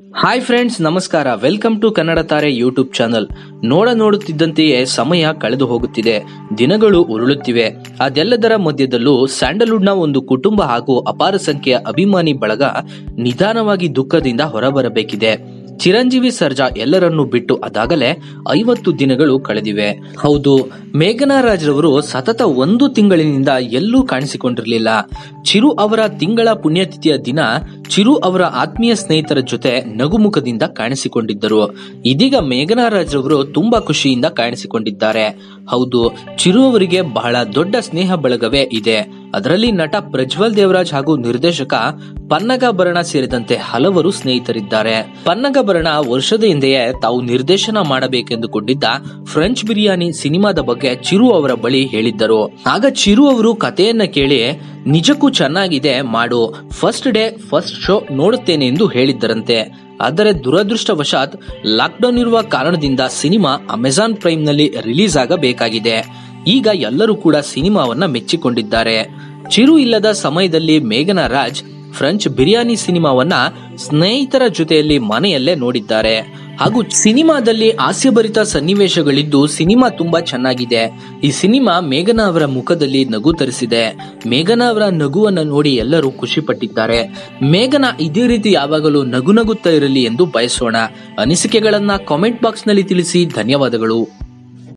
hi friends ನಮಸ್ಕಾರ welcome to Kannada Taare YouTube channel ನೋಡ ನೋಡುತ್ತಿದ್ದಂತೆಯೇ ಸಮಯ ಕಳೆದು ಹೋಗುತ್ತಿದೆ ದಿನಗಳು ಉರುಳುತ್ತಿವೆ ಅದೆಲ್ಲದರ ಮಧ್ಯದಲ್ಲೂ ಸ್ಯಾಂಡಲ್ವುಡ್ನ ಒಂದು ಕುಟುಂಬ ಹಾಗೂ ಅಪಾರ ಸಂಖ್ಯೆಯ ಅಭಿಮಾನಿ ಬಳಗ ನಿಧಾನವಾಗಿ ದುಃಖದಿಂದ ಹೊರಬರಬೇಕಿದೆ ಚಿರಂಜೀವಿ ಸರ್ಜಾ ಎಲ್ಲರನ್ನೂ ಬಿಟ್ಟು ಅದಾಗಲೇ ಐವತ್ತು ದಿನಗಳು ಕಳೆದಿವೆ ಹೌದು ಮೇಘನಾ ರಾಜ್ ರವರು ಸತತ ಒಂದು ತಿಂಗಳಿನಿಂದ ಎಲ್ಲೂ ಕಾಣಿಸಿಕೊಂಡಿರಲಿಲ್ಲ ಚಿರು ಅವರ ತಿಂಗಳ ಪುಣ್ಯತಿಥಿಯ ದಿನ ಚಿರು ಅವರ ಆತ್ಮೀಯ ಸ್ನೇಹಿತರ ಜೊತೆ ನಗುಮುಖದಿಂದ ಕಾಣಿಸಿಕೊಂಡಿದ್ದರು ಇದೀಗ ಮೇಘನಾ ರಾಜ್ ರವರು ತುಂಬಾ ಖುಷಿಯಿಂದ ಕಾಣಿಸಿಕೊಂಡಿದ್ದಾರೆ ಹೌದು ಚಿರು ಅವರಿಗೆ ಬಹಳ ದೊಡ್ಡ ಸ್ನೇಹ ಬಳಗವೇ ಇದೆ ಅದರಲ್ಲಿ ನಟ ಪ್ರಜ್ವಲ್ ದೇವರಾಜ್ ಹಾಗೂ ನಿರ್ದೇಶಕ ಪನ್ನಗಭರಣ ಸೇರಿದಂತೆ ಹಲವರು ಸ್ನೇಹಿತರಿದ್ದಾರೆ ಪನ್ನಗಭರಣ ವರ್ಷದ ಹಿಂದೆಯೇ ತಾವು ನಿರ್ದೇಶನ ಮಾಡಬೇಕೆಂದುಕೊಂಡಿದ್ದ ಫ್ರೆಂಚ್ ಬಿರಿಯಾನಿ ಸಿನಿಮಾದ ಬಗ್ಗೆ ಚಿರು ಅವರ ಬಳಿ ಹೇಳಿದ್ದರು ಆಗ ಚಿರು ಅವರು ಕಥೆಯನ್ನ ಕೇಳಿ ನಿಜಕ್ಕೂ ಚೆನ್ನಾಗಿದೆ ಮಾಡು ಫಸ್ಟ್ ಡೇ ಫಸ್ಟ್ ಶೋ ನೋಡುತ್ತೇನೆ ಎಂದು ಹೇಳಿದ್ದರಂತೆ ಆದರೆ ದುರದೃಷ್ಟವಶಾತ್ ಲಾಕ್ಡೌನ್ ಇರುವ ಕಾರಣದಿಂದ ಸಿನಿಮಾ ಅಮೆಜಾನ್ ಪ್ರೈಮ್ ನಲ್ಲಿ ರಿಲೀಸ್ ಆಗಬೇಕಾಗಿದೆ ಈಗ ಎಲ್ಲರೂ ಕೂಡ ಸಿನಿಮಾವನ್ನ ಮೆಚ್ಚಿಕೊಂಡಿದ್ದಾರೆ ಚಿರು ಇಲ್ಲದ ಸಮಯದಲ್ಲಿ ಮೇಘನಾ ರಾಜ್ ಫ್ರೆಂಚ್ ಬಿರಿಯಾನಿ ಸಿನಿಮಾವನ್ನ ಸ್ನೇಹಿತರ ಜೊತೆಯಲ್ಲಿ ಮನೆಯಲ್ಲೇ ನೋಡಿದ್ದಾರೆ ಹಾಗೂ ಸಿನಿಮಾದಲ್ಲಿ ಹಾಸ್ಯಭರಿತ ಸನ್ನಿವೇಶಗಳಿದ್ದು ಸಿನಿಮಾ ತುಂಬಾ ಚೆನ್ನಾಗಿದೆ ಈ ಸಿನಿಮಾ ಮೇಘನಾ ಅವರ ಮುಖದಲ್ಲಿ ನಗು ತರಿಸಿದೆ ಮೇಘನಾ ಅವರ ನಗುವನ್ನ ನೋಡಿ ಎಲ್ಲರೂ ಖುಷಿ ಪಟ್ಟಿದ್ದಾರೆ ಮೇಘನಾ ಇದೇ ರೀತಿ ಯಾವಾಗಲೂ ನಗು ನಗುತ್ತಾ ಇರಲಿ ಎಂದು ಬಯಸೋಣ ಅನಿಸಿಕೆಗಳನ್ನ ಕಾಮೆಂಟ್ ಬಾಕ್ಸ್ ನಲ್ಲಿ ತಿಳಿಸಿ ಧನ್ಯವಾದಗಳು